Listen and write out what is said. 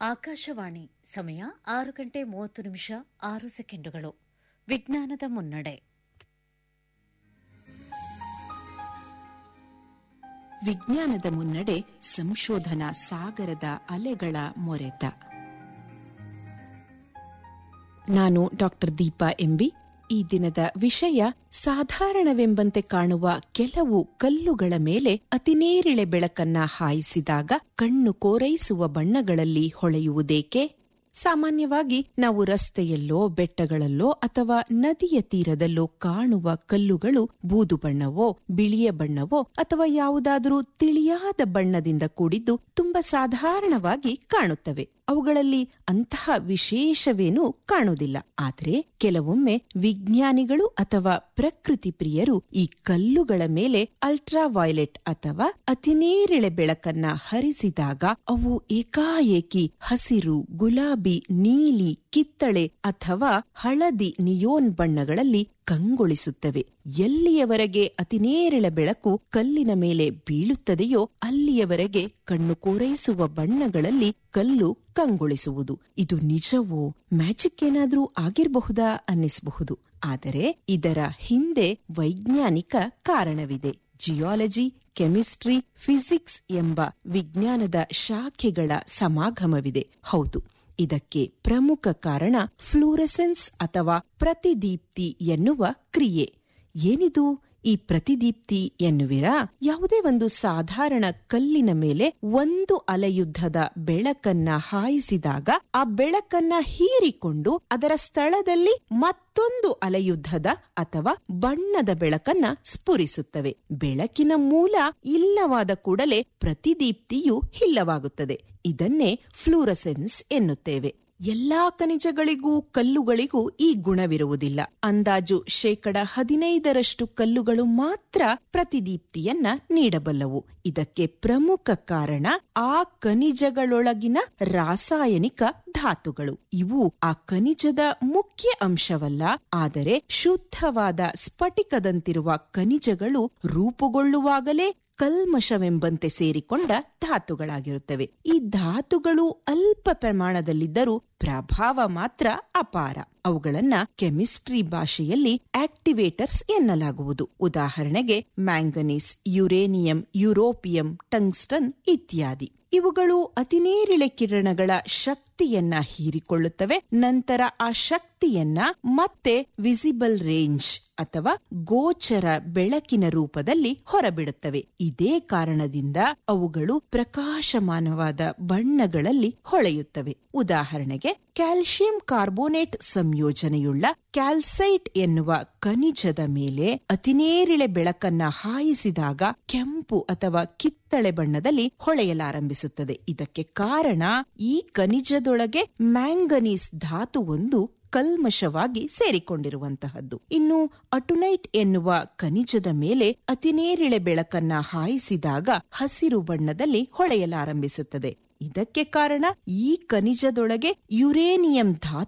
ಆಕಾಶವಾಣಿ ಸಮಯ ಆರು ಗಂಟೆ ಮೂವತ್ತು ನಿಮಿಷ ಆರು ಸೆಕೆಂಡುಗಳು ವಿಜ್ಞಾನದ ಮುನ್ನಡೆ ವಿಜ್ಞಾನದ ಮುನ್ನಡೆ ಸಂಶೋಧನಾ ಸಾಗರದ ಅಲೆಗಳ ಮೊರೆತ ನಾನು ಡಾಕ್ಟರ್ ದೀಪಾ ಎಂಬಿ ಈ ದಿನದ ವಿಷಯ ಸಾಧಾರಣವೆಂಬಂತೆ ಕಾಣುವ ಕೆಲವು ಕಲ್ಲುಗಳ ಮೇಲೆ ಅತಿನೇರಿಳೆ ಬೆಳಕನ್ನ ಹಾಯಿಸಿದಾಗ ಕಣ್ಣು ಕೋರೈಸುವ ಬಣ್ಣಗಳಲ್ಲಿ ಹೊಳೆಯುವುದೇಕೆ ಸಾಮಾನ್ಯವಾಗಿ ನಾವು ರಸ್ತೆಯಲ್ಲೋ ಬೆಟ್ಟಗಳಲ್ಲೋ ಅಥವಾ ನದಿಯ ತೀರದಲ್ಲೋ ಕಾಣುವ ಕಲ್ಲುಗಳು ಬೂದು ಬಣ್ಣವೋ ಬಿಳಿಯ ಬಣ್ಣವೋ ಅಥವಾ ಯಾವುದಾದರೂ ತಿಳಿಯಾದ ಬಣ್ಣದಿಂದ ಕೂಡಿದ್ದು ತುಂಬಾ ಸಾಧಾರಣವಾಗಿ ಕಾಣುತ್ತವೆ ಅವುಗಳಲ್ಲಿ ಅಂತಹ ವಿಶೇಷವೇನೂ ಕಾಣುವುದಿಲ್ಲ ಆದರೆ ಕೆಲವೊಮ್ಮೆ ವಿಜ್ಞಾನಿಗಳು ಅಥವಾ ಪ್ರಕೃತಿ ಪ್ರಿಯರು ಈ ಕಲ್ಲುಗಳ ಮೇಲೆ ಅಲ್ಟ್ರಾ ವೈಲೆಟ್ ಅಥವಾ ಅತಿನೇರಿಳೆ ಬೆಳಕನ್ನ ಹರಿಸಿದಾಗ ಅವು ಏಕಾಏಕಿ ಹಸಿರು ಗುಲಾಬಿ ನೀಲಿ ಕಿತ್ತಳೆ ಅಥವಾ ಹಳದಿ ನಿಯೋನ್ ಬಣ್ಣಗಳಲ್ಲಿ ಕಂಗೊಳಿಸುತ್ತವೆ ಎಲ್ಲಿಯವರೆಗೆ ಅತಿನೇರಳ ಬೆಳಕು ಕಲ್ಲಿನ ಮೇಲೆ ಬೀಳುತ್ತದೆಯೋ ಅಲ್ಲಿಯವರೆಗೆ ಕಣ್ಣು ಕೋರೈಸುವ ಬಣ್ಣಗಳಲ್ಲಿ ಕಲ್ಲು ಕಂಗೊಳಿಸುವುದು ಇದು ನಿಜವೋ ಮ್ಯಾಜಿಕ್ ಏನಾದ್ರೂ ಆಗಿರಬಹುದಾ ಅನ್ನಿಸಬಹುದು ಆದರೆ ಇದರ ಹಿಂದೆ ವೈಜ್ಞಾನಿಕ ಕಾರಣವಿದೆ ಜಿಯಾಲಜಿ ಕೆಮಿಸ್ಟ್ರಿ ಫಿಸಿಕ್ಸ್ ಎಂಬ ವಿಜ್ಞಾನದ ಶಾಖೆಗಳ ಸಮಾಗಮವಿದೆ ಹೌದು ಇದಕ್ಕೆ ಪ್ರಮುಖ ಕಾರಣ ಫ್ಲೂರೆಸೆನ್ಸ್ ಅಥವಾ ಪ್ರತಿದೀಪ್ತಿ ಎನ್ನುವ ಕ್ರಿಯೆ ಏನಿದು ಈ ಪ್ರತಿದೀಪ್ತಿ ಎನ್ನುವಿರಾ ಯಾವುದೇ ಒಂದು ಸಾಧಾರಣ ಕಲ್ಲಿನ ಮೇಲೆ ಒಂದು ಅಲೆಯುದ್ಧದ ಬೆಳಕನ್ನ ಹಾಯಿಸಿದಾಗ ಆ ಬೆಳಕನ್ನ ಹೀರಿಕೊಂಡು ಅದರ ಸ್ಥಳದಲ್ಲಿ ಮತ್ತೊಂದು ಅಲೆಯುದ್ಧದ ಅಥವಾ ಬಣ್ಣದ ಬೆಳಕನ್ನ ಸ್ಫುರಿಸುತ್ತವೆ ಬೆಳಕಿನ ಮೂಲ ಇಲ್ಲವಾದ ಕೂಡಲೇ ಪ್ರತಿದೀಪ್ತಿಯು ಇಲ್ಲವಾಗುತ್ತದೆ ಇದನ್ನೇ ಫ್ಲೂರಸೆನ್ಸ್ ಎನ್ನುತ್ತೇವೆ ಎಲ್ಲಾ ಖನಿಜಗಳಿಗೂ ಕಲ್ಲುಗಳಿಗೂ ಈ ಗುಣವಿರುವುದಿಲ್ಲ ಅಂದಾಜು ಶೇಕಡ ಹದಿನೈದರಷ್ಟು ಕಲ್ಲುಗಳು ಮಾತ್ರ ಪ್ರತಿದೀಪ್ತಿಯನ್ನ ನೀಡಬಲ್ಲವು ಇದಕ್ಕೆ ಪ್ರಮುಖ ಕಾರಣ ಆ ಖನಿಜಗಳೊಳಗಿನ ರಾಸಾಯನಿಕ ಧಾತುಗಳು ಇವು ಆ ಖನಿಜದ ಮುಖ್ಯ ಅಂಶವಲ್ಲ ಆದರೆ ಶುದ್ಧವಾದ ಸ್ಫಟಿಕದಂತಿರುವ ಖನಿಜಗಳು ರೂಪುಗೊಳ್ಳುವಾಗಲೇ ಕಲ್ಮಶವೆಂಬಂತೆ ಸೇರಿಕೊಂಡ ಧಾತುಗಳಾಗಿರುತ್ತವೆ ಈ ಧಾತುಗಳು ಅಲ್ಪ ಪ್ರಮಾಣದಲ್ಲಿದ್ದರೂ ಪ್ರಭಾವ ಮಾತ್ರ ಅಪಾರ ಅವುಗಳನ್ನ ಕೆಮಿಸ್ಟ್ರಿ ಭಾಷೆಯಲ್ಲಿ ಆಕ್ಟಿವೇಟರ್ಸ್ ಎನ್ನಲಾಗುವುದು ಉದಾಹರಣೆಗೆ ಮ್ಯಾಂಗನೀಸ್ ಯುರೇನಿಯಂ ಯುರೋಪಿಯಂ ಟಂಗ್ಸ್ಟನ್ ಇತ್ಯಾದಿ ಇವುಗಳು ಅತಿನೇರಿಳೆ ಕಿರಣಗಳ ಶಕ್ತಿಯನ್ನ ಹೀರಿಕೊಳ್ಳುತ್ತವೆ ನಂತರ ಆ ಶಕ್ತಿಯನ್ನ ಮತ್ತೆ ವಿಸಿಬಲ್ ರೇಂಜ್ ಅಥವಾ ಗೋಚರ ಬೆಳಕಿನ ರೂಪದಲ್ಲಿ ಹೊರಬಿಡುತ್ತವೆ ಇದೇ ಕಾರಣದಿಂದ ಅವುಗಳು ಪ್ರಕಾಶಮಾನವಾದ ಬಣ್ಣಗಳಲ್ಲಿ ಹೊಳೆಯುತ್ತವೆ ಉದಾಹರಣೆಗೆ ಕ್ಯಾಲ್ಸಿಯಂ ಕಾರ್ಬೋನೇಟ್ ಸಂಯೋಜನೆಯುಳ್ಳ ಕ್ಯಾಲ್ಸೈಟ್ ಎನ್ನುವ ಖನಿಜದ ಮೇಲೆ ಅತಿನೇರಿಳೆ ಬೆಳಕನ್ನ ಹಾಯಿಸಿದಾಗ ಕೆಂಪು ಅಥವಾ ಕಿತ್ತಳೆ ಬಣ್ಣದಲ್ಲಿ ಹೊಳೆಯಲಾರಂಭಿಸುತ್ತದೆ ಇದಕ್ಕೆ ಕಾರಣ ಈ ಖನಿಜದೊಳಗೆ ಮ್ಯಾಂಗನೀಸ್ ಧಾತು ಒಂದು ಕಲ್ಮಶವಾಗಿ ಸೇರಿಕೊಂಡಿರುವಂತಹದ್ದು ಇನ್ನು ಅಟುನೈಟ್ ಎನ್ನುವ ಖನಿಜದ ಮೇಲೆ ಅತಿನೇರಿಳೆ ಬೆಳಕನ್ನ ಹಾಯಿಸಿದಾಗ ಹಸಿರು ಬಣ್ಣದಲ್ಲಿ ಹೊಳೆಯಲಾರಂಭಿಸುತ್ತದೆ ಇದಕ್ಕೆ ಕಾರಣ ಈ ಖನಿಜದೊಳಗೆ ಯುರೇನಿಯಂ ಧಾತು